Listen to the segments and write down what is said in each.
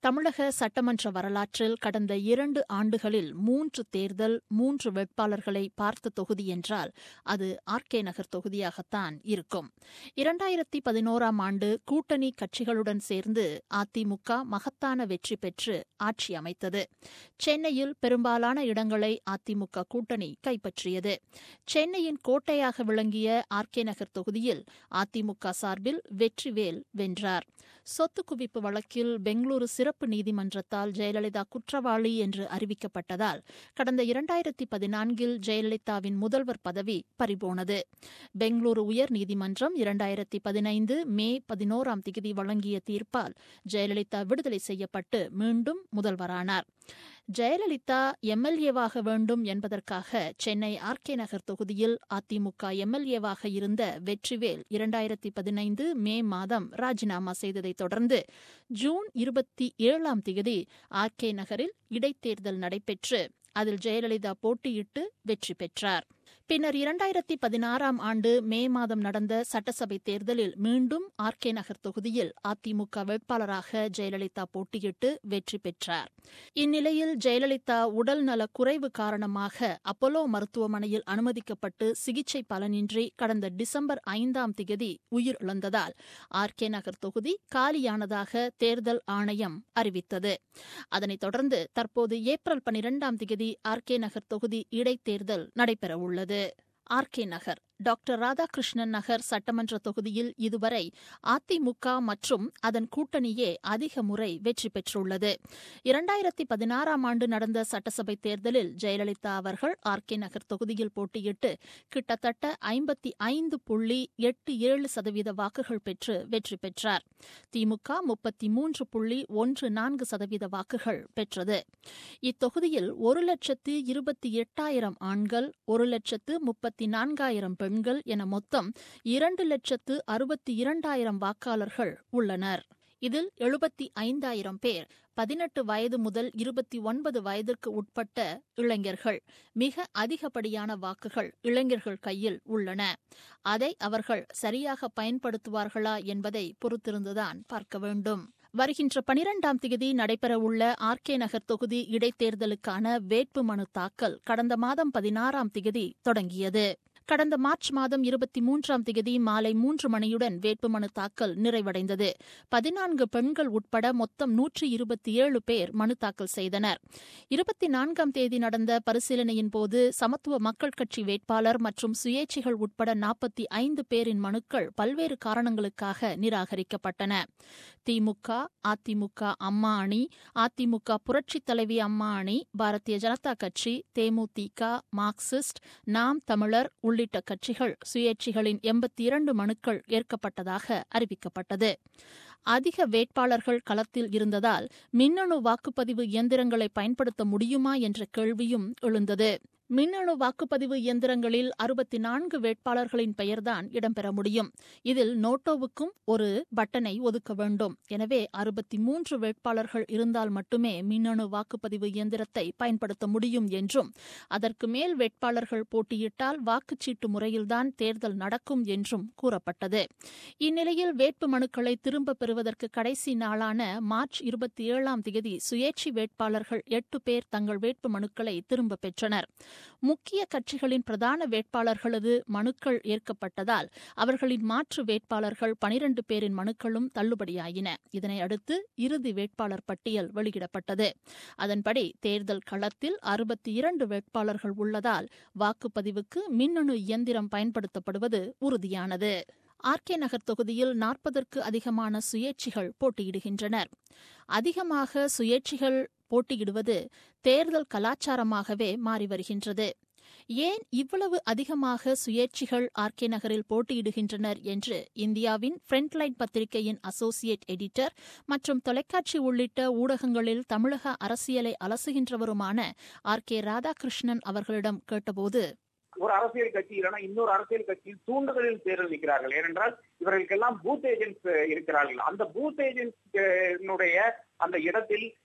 தமிழக சட்டமன்ற வரலாற்றில் கடந்த இரண்டு ஆண்டுகளில் மூன்று தேர்தல் மூன்று வேட்பாளர்களை பார்த்த தொகுதி என்றால் அது ஆர்கே நகர் தொகுதியாகத்தான் இருக்கும் இரண்டாயிரத்தி பதினோராம் ஆண்டு கூட்டணி கட்சிகளுடன் சேர்ந்து அதிமுக மகத்தான வெற்றி பெற்று ஆட்சி அமைத்தது சென்னையில் பெரும்பாலான இடங்களை அதிமுக கூட்டணி கைப்பற்றியது சென்னையின் கோட்டையாக விளங்கிய ஆர்கே நகர் தொகுதியில் அதிமுக சார்பில் வெற்றிவேல் வென்றார் சொத்து குவிப்பு வழக்கில் பெங்களூரு சிறப்பு நீதிமன்றத்தால் ஜெயலலிதா குற்றவாளி என்று அறிவிக்கப்பட்டதால் கடந்த இரண்டாயிரத்தி பதினான்கில் ஜெயலலிதாவின் முதல்வர் பதவி பறிபோனது பெங்களூரு உயர்நீதிமன்றம் இரண்டாயிரத்தி பதினைந்து மே பதினோராம் தேதி வழங்கிய தீர்ப்பால் ஜெயலலிதா விடுதலை செய்யப்பட்டு மீண்டும் முதல்வரானார் ஜெயலலிதா எம்எல்ஏவாக வேண்டும் என்பதற்காக சென்னை ஆர்கே நகர் தொகுதியில் அதிமுக எம்எல்ஏவாக இருந்த வெற்றிவேல் இரண்டாயிரத்தி பதினைந்து மே மாதம் ராஜினாமா செய்ததைத் தொடர்ந்து ஜூன் இருபத்தி ஏழாம் தேதி ஆர்கே நகரில் இடைத்தேர்தல் நடைபெற்று அதில் ஜெயலலிதா போட்டியிட்டு வெற்றி பெற்றார் பின்னர் இரண்டாயிரத்தி பதினாறாம் ஆண்டு மே மாதம் நடந்த சட்டசபை தேர்தலில் மீண்டும் ஆர்கே நகர் தொகுதியில் அதிமுக வேட்பாளராக ஜெயலலிதா போட்டியிட்டு வெற்றி பெற்றார் இந்நிலையில் ஜெயலலிதா உடல் நல குறைவு காரணமாக அப்போலோ மருத்துவமனையில் அனுமதிக்கப்பட்டு சிகிச்சை பலனின்றி கடந்த டிசம்பர் ஐந்தாம் தேதி உயிரிழந்ததால் ஆர்கே நகர் தொகுதி காலியானதாக தேர்தல் ஆணையம் அறிவித்தது அதனைத் தொடர்ந்து தற்போது ஏப்ரல் பனிரெண்டாம் தேதி ஆர்கே நகர் தொகுதி இடைத்தேர்தல் நடைபெறவுள்ளது ஆர்கே நகர் டாக்டர் ராதாகிருஷ்ணன் நகர் சட்டமன்ற தொகுதியில் இதுவரை அதிமுக மற்றும் அதன் கூட்டணியே அதிக முறை வெற்றி பெற்றுள்ளது இரண்டாயிரத்தி பதினாறாம் ஆண்டு நடந்த சட்டசபை தேர்தலில் ஜெயலலிதா அவர்கள் ஆர்கே நகர் தொகுதியில் போட்டியிட்டு கிட்டத்தட்ட ஐம்பத்தி ஐந்து புள்ளி எட்டு ஏழு சதவீத வாக்குகள் பெற்று வெற்றி பெற்றார் திமுக முப்பத்தி மூன்று புள்ளி ஒன்று நான்கு சதவீத வாக்குகள் பெற்றது இத்தொகுதியில் ஒரு லட்சத்து இருபத்தி எட்டாயிரம் ஆண்கள் ஒரு லட்சத்து முப்பத்தி நான்காயிரம் பெண்கள் என மொத்தம் இரண்டு லட்சத்து அறுபத்தி இரண்டாயிரம் வாக்காளர்கள் உள்ளனர் இதில் எழுபத்தி ஐந்தாயிரம் பேர் பதினெட்டு வயது முதல் இருபத்தி ஒன்பது வயதிற்கு உட்பட்ட இளைஞர்கள் மிக அதிகப்படியான வாக்குகள் இளைஞர்கள் கையில் உள்ளன அதை அவர்கள் சரியாக பயன்படுத்துவார்களா என்பதை பொறுத்திருந்துதான் பார்க்க வேண்டும் வருகின்ற பனிரெண்டாம் தேதி நடைபெறவுள்ள ஆர்கே நகர் தொகுதி இடைத்தேர்தலுக்கான வேட்புமனு தாக்கல் கடந்த மாதம் பதினாறாம் தேதி தொடங்கியது கடந்த மார்ச் மாதம் இருபத்தி மூன்றாம் தேதி மாலை மூன்று மணியுடன் வேட்புமனு தாக்கல் நிறைவடைந்தது பதினான்கு பெண்கள் உட்பட மொத்தம் நூற்றி இருபத்தி ஏழு பேர் மனு தாக்கல் செய்தனர் இருபத்தி நான்காம் தேதி நடந்த பரிசீலனையின் போது சமத்துவ மக்கள் கட்சி வேட்பாளர் மற்றும் சுயேட்சைகள் உட்பட நாற்பத்தி ஐந்து பேரின் மனுக்கள் பல்வேறு காரணங்களுக்காக நிராகரிக்கப்பட்டன திமுக அதிமுக அம்மா அணி அதிமுக புரட்சித் தலைவி அம்மா அணி பாரதிய ஜனதா கட்சி தேமுதிக மார்க்சிஸ்ட் நாம் தமிழர் உள்ளிட்ட கட்சிகள் சுயேட்சைகளின் எண்பத்தி இரண்டு மனுக்கள் ஏற்கப்பட்டதாக அறிவிக்கப்பட்டது அதிக வேட்பாளர்கள் களத்தில் இருந்ததால் மின்னணு வாக்குப்பதிவு இயந்திரங்களை பயன்படுத்த முடியுமா என்ற கேள்வியும் எழுந்தது மின்னணு வாக்குப்பதிவு இயந்திரங்களில் அறுபத்தி நான்கு வேட்பாளர்களின் பெயர்தான் இடம்பெற முடியும் இதில் நோட்டோவுக்கும் ஒரு பட்டனை ஒதுக்க வேண்டும் எனவே அறுபத்தி மூன்று வேட்பாளர்கள் இருந்தால் மட்டுமே மின்னணு வாக்குப்பதிவு இயந்திரத்தை பயன்படுத்த முடியும் என்றும் அதற்கு மேல் வேட்பாளர்கள் போட்டியிட்டால் வாக்குச்சீட்டு முறையில்தான் தேர்தல் நடக்கும் என்றும் கூறப்பட்டது இந்நிலையில் வேட்பு மனுக்களை திரும்பப் பெறுவதற்கு கடைசி நாளான மார்ச் இருபத்தி ஏழாம் தேதி சுயேட்சை வேட்பாளர்கள் எட்டு பேர் தங்கள் வேட்பு மனுக்களை திரும்பப் பெற்றனர் முக்கிய கட்சிகளின் பிரதான வேட்பாளர்களது மனுக்கள் ஏற்கப்பட்டதால் அவர்களின் மாற்று வேட்பாளர்கள் பனிரண்டு பேரின் மனுக்களும் தள்ளுபடியாயின இதனை அடுத்து இறுதி வேட்பாளர் பட்டியல் வெளியிடப்பட்டது அதன்படி தேர்தல் களத்தில் அறுபத்தி இரண்டு வேட்பாளர்கள் உள்ளதால் வாக்குப்பதிவுக்கு மின்னணு இயந்திரம் பயன்படுத்தப்படுவது உறுதியானது ஆர்கே நகர் தொகுதியில் நாற்பதற்கு அதிகமான சுயேட்சைகள் போட்டியிடுகின்றனர் அதிகமாக சுயேட்சைகள் போட்டியிடுவது தேர்தல் கலாச்சாரமாகவே மாறி வருகின்றது ஏன் இவ்வளவு அதிகமாக சுயேட்சிகள் ஆர்கே நகரில் போட்டியிடுகின்றனர் என்று இந்தியாவின் ஃப்ரண்ட்லைன் பத்திரிகையின் அசோசியேட் எடிட்டர் மற்றும் தொலைக்காட்சி உள்ளிட்ட ஊடகங்களில் தமிழக அரசியலை அலசுகின்றவருமான ஆர் கே ராதாகிருஷ்ணன் அவர்களிடம் கேட்டபோது ஒரு அரசியல் கட்சி இல்லைன்னா இன்னொரு அரசியல் கட்சியில் தூண்டுதலில் தேர்தல் நிற்கிறார்கள் ஏனென்றால் இவர்களுக்கெல்லாம் பூத் ஏஜென்ட்ஸ் இருக்கிறார்கள் அந்த பூத் ஏஜென்ட்ஸ் அந்த இடத்தில்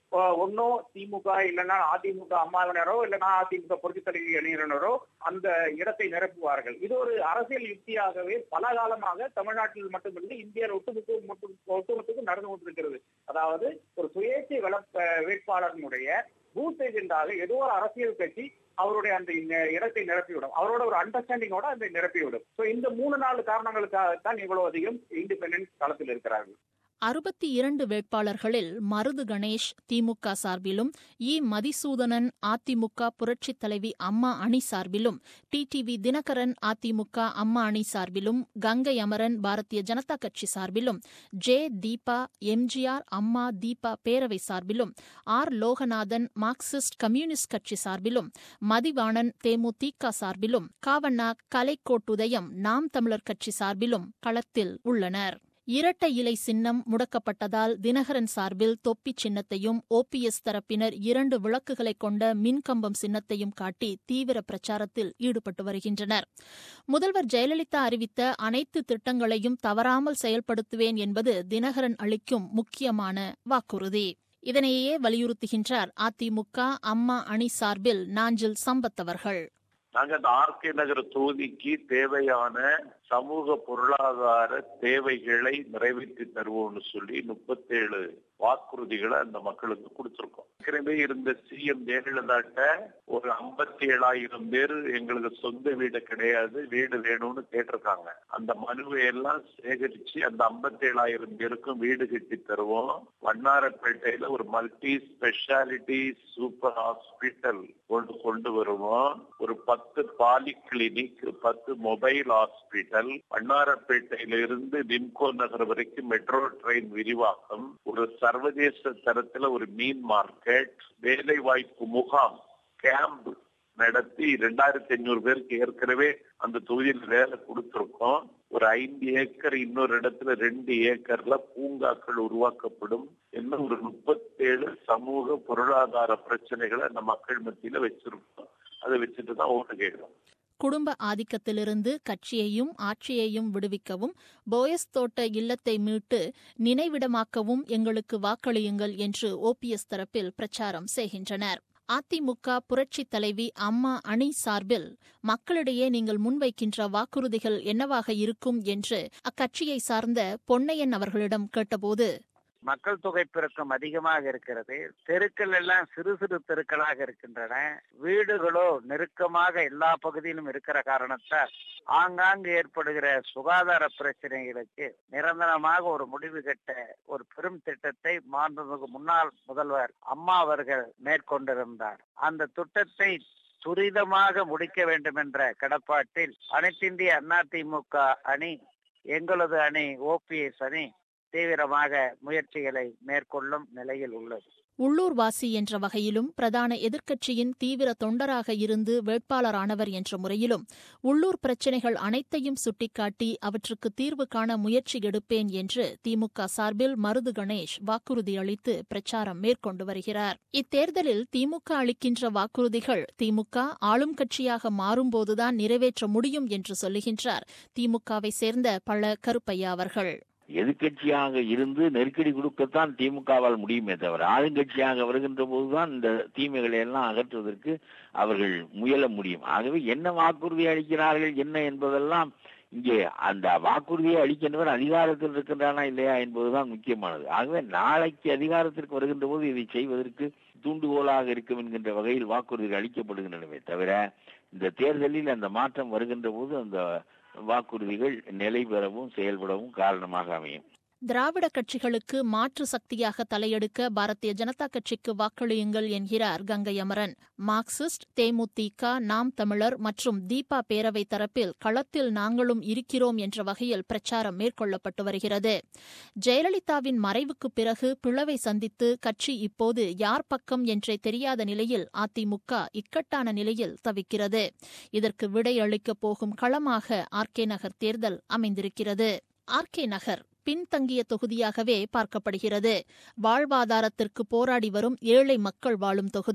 ஒன்னோ திமுக இல்லைன்னா அதிமுக அம்மாவினரோ இல்லைன்னா அதிமுக புரட்சித்தலைவி அணியினரோ அந்த இடத்தை நிரப்புவார்கள் இது ஒரு அரசியல் யுக்தியாகவே பல காலமாக தமிழ்நாட்டில் மட்டுமின்றி இந்திய ஒட்டுமொத்த ஒட்டுமொத்தக்கும் நடந்து கொண்டிருக்கிறது அதாவது ஒரு சுயேட்சை வள வேட்பாளர்களுடைய பூத் ஏஜென்டாக ஏதோ ஒரு அரசியல் கட்சி அவருடைய அந்த இடத்தை நிரப்பிவிடும் அவரோட ஒரு அண்டர்ஸ்டாண்டிங்கோட அந்த நிரப்பிவிடும் சோ இந்த மூணு நாலு காரணங்களுக்காகத்தான் இவ்வளவு அதிகம் இண்டிபெண்டன்ஸ் களத்தில் இருக்கிறார்கள் அறுபத்தி இரண்டு வேட்பாளர்களில் மருது கணேஷ் திமுக சார்பிலும் இ மதிசூதனன் அதிமுக புரட்சித் தலைவி அம்மா அணி சார்பிலும் டிடிவி தினகரன் அதிமுக அம்மா அணி சார்பிலும் கங்கை அமரன் பாரதிய ஜனதா கட்சி சார்பிலும் ஜே தீபா எம்ஜிஆர் அம்மா தீபா பேரவை சார்பிலும் ஆர் லோகநாதன் மார்க்சிஸ்ட் கம்யூனிஸ்ட் கட்சி சார்பிலும் மதிவாணன் தேமுதிக சார்பிலும் காவண்ணா கலைக்கோட்டுதயம் நாம் தமிழர் கட்சி சார்பிலும் களத்தில் உள்ளனர் இரட்டை இலை சின்னம் முடக்கப்பட்டதால் தினகரன் சார்பில் தொப்பி சின்னத்தையும் ஓபிஎஸ் தரப்பினர் இரண்டு விளக்குகளை கொண்ட மின்கம்பம் சின்னத்தையும் காட்டி தீவிர பிரச்சாரத்தில் ஈடுபட்டு வருகின்றனர் முதல்வர் ஜெயலலிதா அறிவித்த அனைத்து திட்டங்களையும் தவறாமல் செயல்படுத்துவேன் என்பது தினகரன் அளிக்கும் முக்கியமான வாக்குறுதி இதனையே வலியுறுத்துகின்றார் அதிமுக அம்மா அணி சார்பில் நாஞ்சில் சம்பத் அவர்கள் நாங்க அந்த ஆர்கே நகர் தொகுதிக்கு தேவையான சமூக பொருளாதார தேவைகளை நிறைவேற்றி தருவோம்னு சொல்லி முப்பத்தேழு வாக்குறுதிகளை அந்த மக்களுக்கு கொடுத்திருக்கோம் ஏற்கனவே இருந்த சிஎம் ஜெயலலிதாட்ட ஒரு ஐம்பத்தி ஏழாயிரம் பேர் எங்களுக்கு சொந்த வீடு கிடையாது வீடு வேணும்னு கேட்டிருக்காங்க அந்த மனுவை எல்லாம் சேகரிச்சு அந்த ஐம்பத்தி ஏழாயிரம் பேருக்கும் வீடு கட்டி தருவோம் வண்ணாரப்பேட்டையில ஒரு மல்டி ஸ்பெஷாலிட்டி சூப்பர் ஹாஸ்பிட்டல் கொண்டு கொண்டு வருவோம் ஒரு பத்து பாலி கிளினிக் பத்து மொபைல் ஹாஸ்பிட்டல் வண்ணாரப்பேட்டையில இருந்து விம்கோ நகர் வரைக்கும் மெட்ரோ ட்ரெயின் விரிவாக்கம் ஒரு சர்வதேச தரத்துல ஒரு மீன் மார்க்கெட் வேலை வாய்ப்பு முகாம் கேம்ப் நடத்தி இரண்டாயிரத்தி ஐநூறு பேருக்கு ஏற்கனவே அந்த தொகுதியில் வேலை கொடுத்திருக்கோம் ஒரு ஐந்து ஏக்கர் இன்னொரு இடத்துல ரெண்டு ஏக்கர்ல பூங்காக்கள் உருவாக்கப்படும் என்ன ஒரு முப்பத்தேழு சமூக பொருளாதார பிரச்சனைகளை அந்த மக்கள் மத்தியில வச்சிருக்கோம் அதை வச்சுட்டு தான் ஓட்டு கேட்கிறோம் குடும்ப ஆதிக்கத்திலிருந்து கட்சியையும் ஆட்சியையும் விடுவிக்கவும் போயஸ் தோட்ட இல்லத்தை மீட்டு நினைவிடமாக்கவும் எங்களுக்கு வாக்களியுங்கள் என்று ஓபிஎஸ் தரப்பில் பிரச்சாரம் செய்கின்றனர் அதிமுக புரட்சித் தலைவி அம்மா அணி சார்பில் மக்களிடையே நீங்கள் முன்வைக்கின்ற வாக்குறுதிகள் என்னவாக இருக்கும் என்று அக்கட்சியை சார்ந்த பொன்னையன் அவர்களிடம் கேட்டபோது மக்கள் தொகை பெருக்கம் அதிகமாக இருக்கிறது தெருக்கள் எல்லாம் சிறு சிறு தெருக்களாக இருக்கின்றன வீடுகளோ நெருக்கமாக எல்லா பகுதியிலும் இருக்கிற காரணத்தால் ஆங்காங்கு ஏற்படுகிற சுகாதார பிரச்சனைகளுக்கு நிரந்தரமாக ஒரு முடிவு கட்ட ஒரு பெரும் திட்டத்தை மாண்புமிகு முன்னாள் முதல்வர் அம்மா அவர்கள் மேற்கொண்டிருந்தார் அந்த திட்டத்தை துரிதமாக முடிக்க வேண்டும் என்ற கடப்பாட்டில் அனைத்திந்திய அதிமுக அணி எங்களது அணி ஓபிஎஸ் அணி தீவிரமாக முயற்சிகளை மேற்கொள்ளும் நிலையில் உள்ளது உள்ளூர்வாசி என்ற வகையிலும் பிரதான எதிர்க்கட்சியின் தீவிர தொண்டராக இருந்து வேட்பாளரானவர் என்ற முறையிலும் உள்ளூர் பிரச்சினைகள் அனைத்தையும் சுட்டிக்காட்டி அவற்றுக்கு தீர்வு காண முயற்சி எடுப்பேன் என்று திமுக சார்பில் மருது கணேஷ் வாக்குறுதி அளித்து பிரச்சாரம் மேற்கொண்டு வருகிறார் இத்தேர்தலில் திமுக அளிக்கின்ற வாக்குறுதிகள் திமுக ஆளும் கட்சியாக மாறும்போதுதான் நிறைவேற்ற முடியும் என்று சொல்லுகின்றார் திமுகவை சேர்ந்த பல கருப்பையா அவர்கள் எதிர்கட்சியாக இருந்து நெருக்கடி கொடுக்கத்தான் திமுகவால் முடியுமே தவிர ஆளுங்கட்சியாக வருகின்ற போதுதான் இந்த தீமைகளை எல்லாம் அகற்றுவதற்கு அவர்கள் முயல முடியும் ஆகவே என்ன வாக்குறுதி அளிக்கிறார்கள் என்ன என்பதெல்லாம் இங்கே அந்த வாக்குறுதியை அளிக்கின்றவர் அதிகாரத்தில் இருக்கின்றானா இல்லையா என்பதுதான் முக்கியமானது ஆகவே நாளைக்கு அதிகாரத்திற்கு வருகின்ற போது இதை செய்வதற்கு தூண்டுகோலாக இருக்கும் என்கின்ற வகையில் வாக்குறுதிகள் அளிக்கப்படுகின்றனவே தவிர இந்த தேர்தலில் அந்த மாற்றம் வருகின்ற போது அந்த வாக்குறுதிகள் நிலை பெறவும் செயல்படவும் காரணமாக அமையும் திராவிட கட்சிகளுக்கு மாற்று சக்தியாக தலையெடுக்க பாரதிய ஜனதா கட்சிக்கு வாக்களியுங்கள் என்கிறார் கங்கை அமரன் மார்க்சிஸ்ட் தேமுதிக நாம் தமிழர் மற்றும் தீபா பேரவை தரப்பில் களத்தில் நாங்களும் இருக்கிறோம் என்ற வகையில் பிரச்சாரம் மேற்கொள்ளப்பட்டு வருகிறது ஜெயலலிதாவின் மறைவுக்கு பிறகு பிளவை சந்தித்து கட்சி இப்போது யார் பக்கம் என்றே தெரியாத நிலையில் அதிமுக இக்கட்டான நிலையில் தவிக்கிறது இதற்கு விடை அளிக்கப் போகும் களமாக ஆர்கே நகர் தேர்தல் அமைந்திருக்கிறது ஆர்கே நகர் பின்தங்கிய தொகுதியாகவே பார்க்கப்படுகிறது வாழ்வாதாரத்திற்கு போராடி வரும் ஏழை மக்கள் வாழும் தொகுதி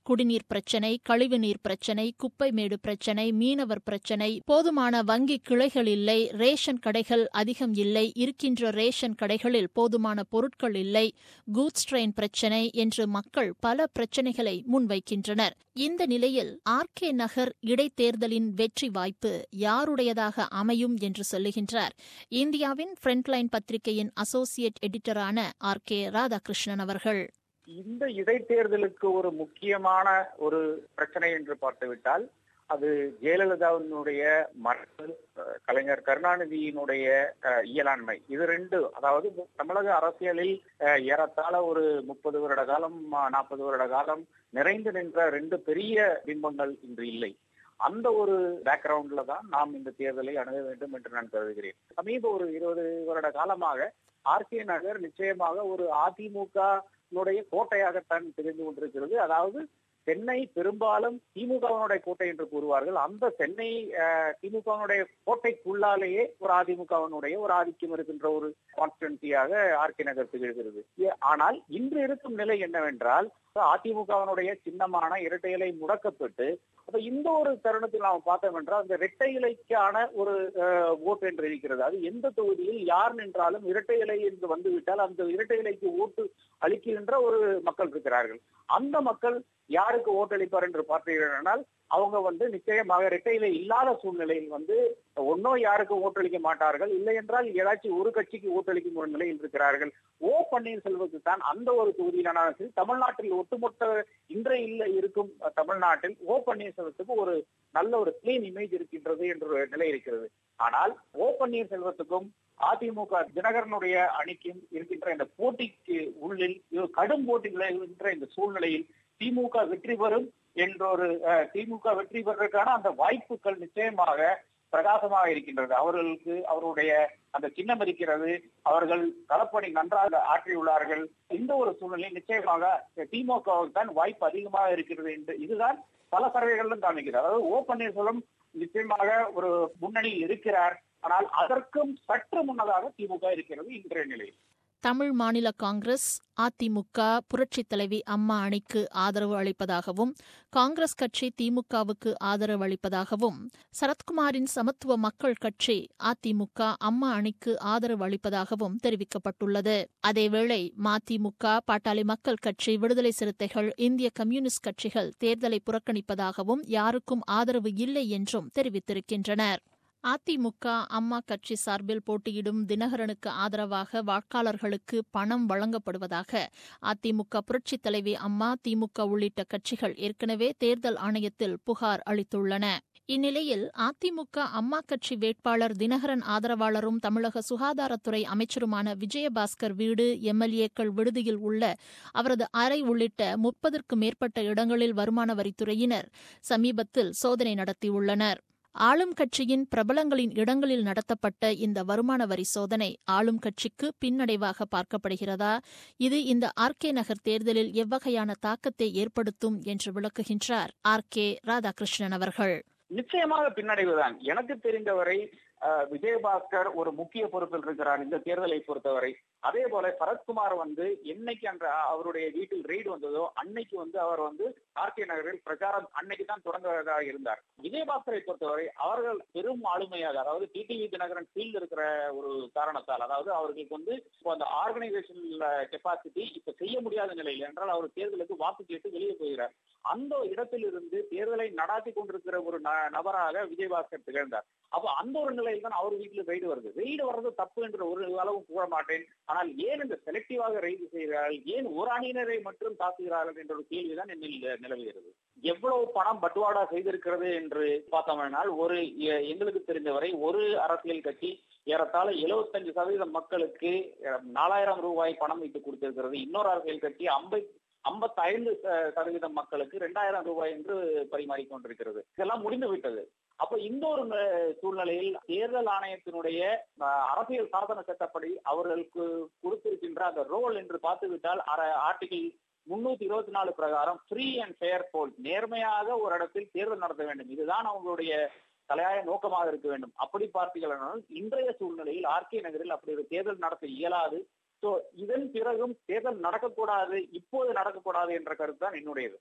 குடிநீர் பிரச்சினை கழிவுநீர் பிரச்சினை குப்பைமேடு பிரச்சினை மீனவர் பிரச்சினை போதுமான வங்கி கிளைகள் இல்லை ரேஷன் கடைகள் அதிகம் இல்லை இருக்கின்ற ரேஷன் கடைகளில் போதுமான பொருட்கள் இல்லை கூட்ஸ் ட்ரெயின் பிரச்சினை என்று மக்கள் பல பிரச்சினைகளை முன்வைக்கின்றனர் இந்த நிலையில் ஆர் கே நகர் இடைத்தேர்தலின் வெற்றி வாய்ப்பு யாருடையதாக அமையும் என்று சொல்லுகின்றார் இந்தியாவின் ஃப்ரண்ட்லைன் பத்திரிகையின் அசோசியேட் எடிட்டரான ஆர் கே ராதாகிருஷ்ணன் அவர்கள் இந்த இடைத்தேர்தலுக்கு ஒரு முக்கியமான ஒரு பிரச்சனை என்று பார்த்துவிட்டால் அது ஜெயலலிதாவினுடைய மறைவு கலைஞர் கருணாநிதியினுடைய இயலாண்மை இது ரெண்டு அதாவது தமிழக அரசியலில் ஏறத்தாழ ஒரு முப்பது வருட காலம் நாற்பது வருட காலம் நிறைந்து நின்ற ரெண்டு பெரிய பிம்பங்கள் இன்று இல்லை அந்த ஒரு பேக்ரவுண்ட்ல தான் நாம் இந்த தேர்தலை அணுக வேண்டும் என்று நான் கருதுகிறேன் சமீப ஒரு இருபது வருட காலமாக ஆர்கே நகர் நிச்சயமாக ஒரு அதிமுக கோட்டையாகத்தான் தெரிந்து கொண்டிருக்கிறது அதாவது சென்னை பெரும்பாலும் திமுகவினுடைய கோட்டை என்று கூறுவார்கள் அந்த சென்னை திமுகவினுடைய கோட்டைக்குள்ளாலேயே ஒரு அதிமுகவினுடைய ஒரு ஆதிக்கம் இருக்கின்ற ஒரு கான்ஸ்டன்சியாக ஆர்கே நகர் திகழ்கிறது ஆனால் இன்று இருக்கும் நிலை என்னவென்றால் அதிமுகவினுடைய சின்னமான இரட்டை இலை முடக்கப்பட்டு அப்ப இந்த ஒரு தருணத்தில் நாம் பார்த்தோம் என்றால் அந்த இரட்டை இலைக்கான ஒரு ஓட்டு என்று இருக்கிறது அது எந்த தொகுதியில் யார் நின்றாலும் இரட்டை இலை என்று வந்துவிட்டால் அந்த இரட்டை இலைக்கு ஓட்டு அளிக்கின்ற ஒரு மக்கள் இருக்கிறார்கள் அந்த மக்கள் யாருக்கு ஓட்டளிப்பார் என்று பார்த்தீர்கள் அவங்க வந்து நிச்சயமாக இரட்டையில இல்லாத சூழ்நிலையில் வந்து ஒன்னோ யாருக்கும் ஓட்டளிக்க மாட்டார்கள் இல்லை என்றால் ஏதாச்சும் ஒரு கட்சிக்கு ஓட்டளிக்கும் ஒரு நிலையில் இருக்கிறார்கள் ஓ பன்னீர்செல்வத்துக்கு தான் அந்த ஒரு தொகுதியிலான தமிழ்நாட்டில் ஒட்டுமொத்த இன்றைய இல்ல இருக்கும் தமிழ்நாட்டில் ஓ பன்னீர்செல்வத்துக்கு ஒரு நல்ல ஒரு கிளீன் இமேஜ் இருக்கின்றது என்ற ஒரு நிலை இருக்கிறது ஆனால் ஓ பன்னீர்செல்வத்துக்கும் அதிமுக தினகரனுடைய அணிக்கும் இருக்கின்ற இந்த போட்டிக்கு உள்ளில் கடும் போட்டி விளைகின்ற இந்த சூழ்நிலையில் திமுக வெற்றி பெறும் என்றொரு திமுக வெற்றி பெறுவதற்கான அந்த வாய்ப்புகள் நிச்சயமாக பிரகாசமாக இருக்கின்றது அவர்களுக்கு அவருடைய அந்த சின்னம் இருக்கிறது அவர்கள் களப்பணி நன்றாக ஆற்றியுள்ளார்கள் இந்த ஒரு சூழ்நிலையில் நிச்சயமாக திமுகவுக்கு தான் வாய்ப்பு அதிகமாக இருக்கிறது என்று இதுதான் பல சர்வைகளிலும் காமிக்கிறது அதாவது ஓ பன்னீர்செல்வம் நிச்சயமாக ஒரு முன்னணியில் இருக்கிறார் ஆனால் அதற்கும் சற்று முன்னதாக திமுக இருக்கிறது இன்றைய நிலையில் தமிழ் மாநில காங்கிரஸ் அதிமுக புரட்சித் தலைவி அம்மா அணிக்கு ஆதரவு அளிப்பதாகவும் காங்கிரஸ் கட்சி திமுகவுக்கு ஆதரவு அளிப்பதாகவும் சரத்குமாரின் சமத்துவ மக்கள் கட்சி அதிமுக அம்மா அணிக்கு ஆதரவு அளிப்பதாகவும் தெரிவிக்கப்பட்டுள்ளது அதேவேளை மதிமுக பாட்டாளி மக்கள் கட்சி விடுதலை சிறுத்தைகள் இந்திய கம்யூனிஸ்ட் கட்சிகள் தேர்தலை புறக்கணிப்பதாகவும் யாருக்கும் ஆதரவு இல்லை என்றும் தெரிவித்திருக்கின்றனர் அதிமுக அம்மா கட்சி சார்பில் போட்டியிடும் தினகரனுக்கு ஆதரவாக வாக்காளர்களுக்கு பணம் வழங்கப்படுவதாக அதிமுக புரட்சித் தலைவி அம்மா திமுக உள்ளிட்ட கட்சிகள் ஏற்கனவே தேர்தல் ஆணையத்தில் புகார் அளித்துள்ளன இந்நிலையில் அதிமுக அம்மா கட்சி வேட்பாளர் தினகரன் ஆதரவாளரும் தமிழக சுகாதாரத்துறை அமைச்சருமான விஜயபாஸ்கர் வீடு எம்எல்ஏக்கள் விடுதியில் உள்ள அவரது அறை உள்ளிட்ட முப்பதற்கும் மேற்பட்ட இடங்களில் வருமான வரித்துறையினர் சமீபத்தில் சோதனை நடத்தியுள்ளனர் ஆளும் கட்சியின் பிரபலங்களின் இடங்களில் நடத்தப்பட்ட இந்த வருமான வரி சோதனை ஆளும் கட்சிக்கு பின்னடைவாக பார்க்கப்படுகிறதா இது இந்த ஆர் கே நகர் தேர்தலில் எவ்வகையான தாக்கத்தை ஏற்படுத்தும் என்று விளக்குகின்றார் ஆர் கே ராதாகிருஷ்ணன் அவர்கள் நிச்சயமாக பின்னடைவுதான் எனக்கு தெரிந்தவரை விஜயபாஸ்கர் ஒரு முக்கிய பொறுப்பில் இருக்கிறார் இந்த தேர்தலை பொறுத்தவரை அதே போல சரத்குமார் வந்து என்னைக்கு அந்த அவருடைய வீட்டில் ரெய்டு வந்ததோ அன்னைக்கு வந்து அவர் வந்து ஆர்கே நகரில் பிரச்சாரம் அன்னைக்கு தான் தொடங்குவதாக இருந்தார் விஜயபாஸ்கரை பொறுத்தவரை அவர்கள் பெரும் ஆளுமையாக அதாவது டிடிவி தினகரன் ஃபீல்டு இருக்கிற ஒரு காரணத்தால் அதாவது அவர்களுக்கு வந்து அந்த ஆர்கனைசேஷன் கெப்பாசிட்டி இப்ப செய்ய முடியாத நிலையில் என்றால் அவர் தேர்தலுக்கு வாக்கு கேட்டு வெளியே போகிறார் அந்த இடத்தில் இருந்து தேர்தலை நடாத்தி கொண்டிருக்கிற ஒரு நபராக விஜயபாஸ்கர் திகழ்ந்தார் அப்போ அந்த ஒரு நிலையில் தான் அவர் வீட்டில் ரெய்டு வருது ரெய்டு வர்றது தப்பு என்று ஒரு அளவும் கூற மாட்டேன் ஆனால் ஏன் இந்த செலக்டிவாக ரெய்டு செய்கிறார்கள் ஏன் ஒரு அணியினரை மட்டும் தாக்குகிறார்கள் என்ற ஒரு கேள்விதான் என்னில் நிலவுகிறது எவ்வளவு பணம் பட்டுவாடா செய்திருக்கிறது என்று பார்த்தோம்னால் ஒரு எங்களுக்கு தெரிந்தவரை ஒரு அரசியல் கட்சி ஏறத்தாழ எழுபத்தஞ்சு சதவீதம் மக்களுக்கு நாலாயிரம் ரூபாய் பணம் வைத்து கொடுத்திருக்கிறது இன்னொரு அரசியல் கட்சி ஐம்பது ஐம்பத்தைந்து சதவீதம் மக்களுக்கு இரண்டாயிரம் ரூபாய் என்று பரிமாறிக்கொண்டிருக்கிறது இதெல்லாம் முடிந்து விட்டது அப்ப இந்த ஒரு சூழ்நிலையில் தேர்தல் ஆணையத்தினுடைய அரசியல் சாசன சட்டப்படி அவர்களுக்கு கொடுத்திருக்கின்ற அந்த ரோல் என்று பார்த்துவிட்டால் ஆர்டிகிள் முன்னூத்தி இருபத்தி நாலு பிரகாரம் ஃப்ரீ அண்ட் ஃபேர் போல் நேர்மையாக ஒரு இடத்தில் தேர்தல் நடத்த வேண்டும் இதுதான் அவங்களுடைய தலையாய நோக்கமாக இருக்க வேண்டும் அப்படி பார்த்தீர்கள் இன்றைய சூழ்நிலையில் ஆர்கே நகரில் அப்படி ஒரு தேர்தல் நடத்த இயலாது சோ இதன் பிறகும் தேர்தல் நடக்கக்கூடாது இப்போது நடக்கக்கூடாது என்ற கருத்து தான் என்னுடையது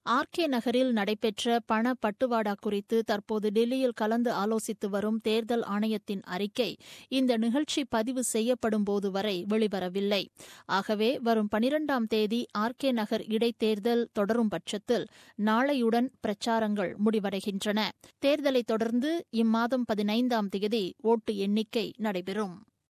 ஆர் கே நகரில் நடைபெற்ற பண பட்டுவாடா குறித்து தற்போது டெல்லியில் கலந்து ஆலோசித்து வரும் தேர்தல் ஆணையத்தின் அறிக்கை இந்த நிகழ்ச்சி பதிவு செய்யப்படும் போது வரை வெளிவரவில்லை ஆகவே வரும் பனிரெண்டாம் தேதி ஆர் கே நகர் இடைத்தேர்தல் தொடரும் பட்சத்தில் நாளையுடன் பிரச்சாரங்கள் முடிவடைகின்றன தேர்தலைத் தொடர்ந்து இம்மாதம் பதினைந்தாம் தேதி ஓட்டு எண்ணிக்கை நடைபெறும்